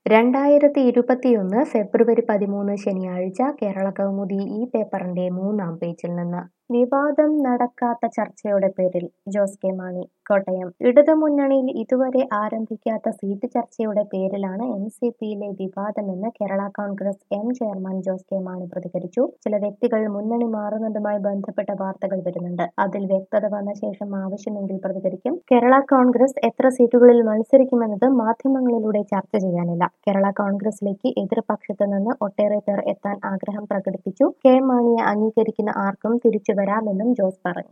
രണ്ടായിരത്തി ഇരുപത്തിയൊന്ന് ഫെബ്രുവരി പതിമൂന്ന് ശനിയാഴ്ച കേരള കൗമുദി ഈ പേപ്പറിന്റെ മൂന്നാം പേജിൽ നിന്ന് വിവാദം നടക്കാത്ത ചർച്ചയുടെ പേരിൽ ജോസ് കെ മാണി കോട്ടയം ഇടതുമുന്നണിയിൽ ഇതുവരെ ആരംഭിക്കാത്ത സീറ്റ് ചർച്ചയുടെ പേരിലാണ് എൻ സി പിയിലെ വിവാദമെന്ന് Kerala Congress M chairman Jose K Mani പ്രതികരിച്ചു ചില വ്യക്തികൾ മുന്നണി മാറുന്നതുമായി ബന്ധപ്പെട്ട വാർത്തകൾ വരുന്നുണ്ട് അതിൽ വ്യക്തത വന്ന ശേഷം ആവശ്യമെങ്കിൽ പ്രതികരിക്കും കേരള കോൺഗ്രസ് എത്ര സീറ്റുകളിൽ മത്സരിക്കുമെന്നത് മാധ്യമങ്ങളിലൂടെ ചർച്ച ചെയ്യാനില്ല കേരള കോൺഗ്രസിലേക്ക് എതിർപക്ഷത്ത് നിന്ന് ഒട്ടേറെ പേർ എത്താൻ ആഗ്രഹം പ്രകടിപ്പിച്ചു കെ മാണിയെ അംഗീകരിക്കുന്ന ആർക്കും തിരിച്ചു വരാമെന്നും ജോസ് പറഞ്ഞു